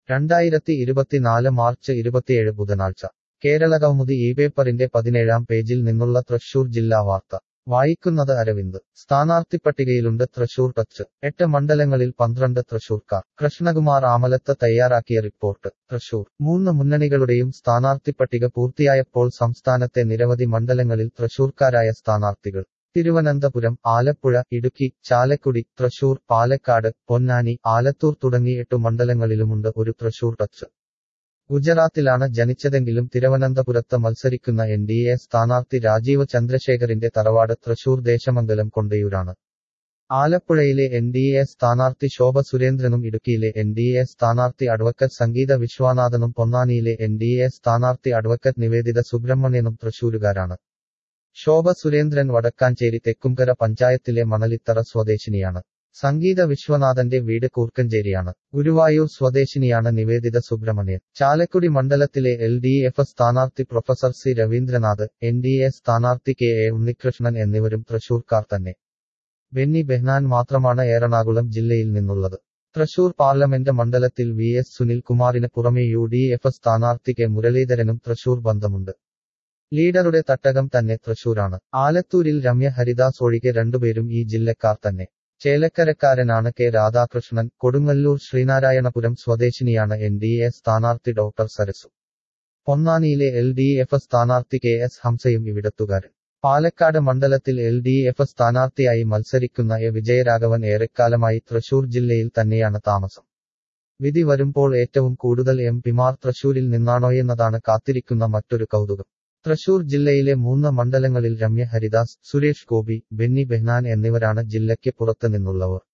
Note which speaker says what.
Speaker 1: രണ്ടായിരത്തി ഇരുപത്തിനാല് മാർച്ച് ഇരുപത്തിയേഴ് ബുധനാഴ്ച കേരള കൗമുദി ഈ പേപ്പറിന്റെ പതിനേഴാം പേജിൽ നിന്നുള്ള തൃശൂർ ജില്ലാ വാർത്ത വായിക്കുന്നത് അരവിന്ദ് സ്ഥാനാർത്ഥി പട്ടികയിലുണ്ട് തൃശൂർ ടച്ച് എട്ട് മണ്ഡലങ്ങളിൽ പന്ത്രണ്ട് തൃശൂർക്കാർ കൃഷ്ണകുമാർ ആമലത്ത് തയ്യാറാക്കിയ റിപ്പോർട്ട് തൃശൂർ മൂന്ന് മുന്നണികളുടെയും സ്ഥാനാർത്ഥി പട്ടിക പൂർത്തിയായപ്പോൾ സംസ്ഥാനത്തെ നിരവധി മണ്ഡലങ്ങളിൽ തൃശൂർക്കാരായ സ്ഥാനാർത്ഥികൾ തിരുവനന്തപുരം ആലപ്പുഴ ഇടുക്കി ചാലക്കുടി തൃശൂർ പാലക്കാട് പൊന്നാനി ആലത്തൂർ തുടങ്ങി എട്ടു മണ്ഡലങ്ങളിലുമുണ്ട് ഒരു തൃശൂർ ടച്ച് ഗുജറാത്തിലാണ് ജനിച്ചതെങ്കിലും തിരുവനന്തപുരത്ത് മത്സരിക്കുന്ന എൻ ഡി എ സ്ഥാനാർത്ഥി രാജീവ് ചന്ദ്രശേഖറിന്റെ തറവാട് തൃശൂർ ദേശമംഗലം കൊണ്ടയൂരാണ് ആലപ്പുഴയിലെ എൻ ഡി എ സ്ഥാനാർത്ഥി ശോഭ സുരേന്ദ്രനും ഇടുക്കിയിലെ എൻ ഡി എ സ്ഥാനാർത്ഥി അഡ്വക്കറ്റ് സംഗീത വിശ്വനാഥനും പൊന്നാനിയിലെ എൻ ഡി എ സ്ഥാനാർത്ഥി അഡ്വക്കറ്റ് നിവേദിത സുബ്രഹ്മണ്യനും തൃശൂരുകാരാണ് ശോഭ സുരേന്ദ്രൻ വടക്കാഞ്ചേരി തെക്കുംകര പഞ്ചായത്തിലെ മണലിത്തറ സ്വദേശിനിയാണ് സംഗീത വിശ്വനാഥന്റെ വീട് കൂർക്കഞ്ചേരിയാണ് ഗുരുവായൂർ സ്വദേശിനിയാണ് നിവേദിത സുബ്രഹ്മണ്യൻ ചാലക്കുടി മണ്ഡലത്തിലെ എൽ ഡി എഫ് സ്ഥാനാർത്ഥി professor C Raveendranath N D A സ്ഥാനാർത്ഥി കെ എ ഉണ്ണികൃഷ്ണൻ എന്നിവരും തൃശൂർക്കാർ തന്നെ ബെന്നി ബെഹ്നാൻ മാത്രമാണ് എറണാകുളം ജില്ലയിൽ നിന്നുള്ളത് തൃശൂർ പാർലമെന്റ് മണ്ഡലത്തിൽ വി എസ് സുനിൽകുമാറിന് പുറമെ യു ഡി എഫ് സ്ഥാനാർത്ഥി കെ മുരളീധരനും തൃശൂർ ബന്ധമുണ്ട് ലീഡറുടെ തട്ടകം തന്നെ തൃശൂരാണ് ആലത്തൂരിൽ രമ്യ ഹരിദാസ് ഒഴികെ രണ്ടുപേരും ഈ ജില്ലക്കാർ തന്നെ ചേലക്കരക്കാരനാണ് കെ രാധാകൃഷ്ണൻ കൊടുങ്ങല്ലൂർ ശ്രീനാരായണപുരം സ്വദേശിനിയാണ് എൻ ഡി എ സ്ഥാനാർത്ഥി ഡോക്ടർ സരസു പൊന്നാനിയിലെ എൽ ഡി എഫ് സ്ഥാനാർത്ഥി കെ എസ് ഹംസയും ഇവിടത്തുകാരൻ പാലക്കാട് മണ്ഡലത്തിൽ എൽ ഡി എഫ് സ്ഥാനാർത്ഥിയായി മത്സരിക്കുന്ന എ വിജയരാഘവൻ ഏറെക്കാലമായി തൃശൂർ ജില്ലയിൽ തന്നെയാണ് താമസം വിധി വരുമ്പോൾ ഏറ്റവും കൂടുതൽ എം പിമാർ തൃശൂരിൽ നിന്നാണോയെന്നതാണ് കാത്തിരിക്കുന്ന മറ്റൊരു കൗതുകം തൃശൂർ ജില്ലയിലെ മൂന്ന് മണ്ഡലങ്ങളിൽ രമ്യ ഹരിദാസ് സുരേഷ് ഗോപി ബെന്നി ബെഹ്നാൻ എന്നിവരാണ് ജില്ലയ്ക്ക് പുറത്ത് നിന്നുള്ളവർ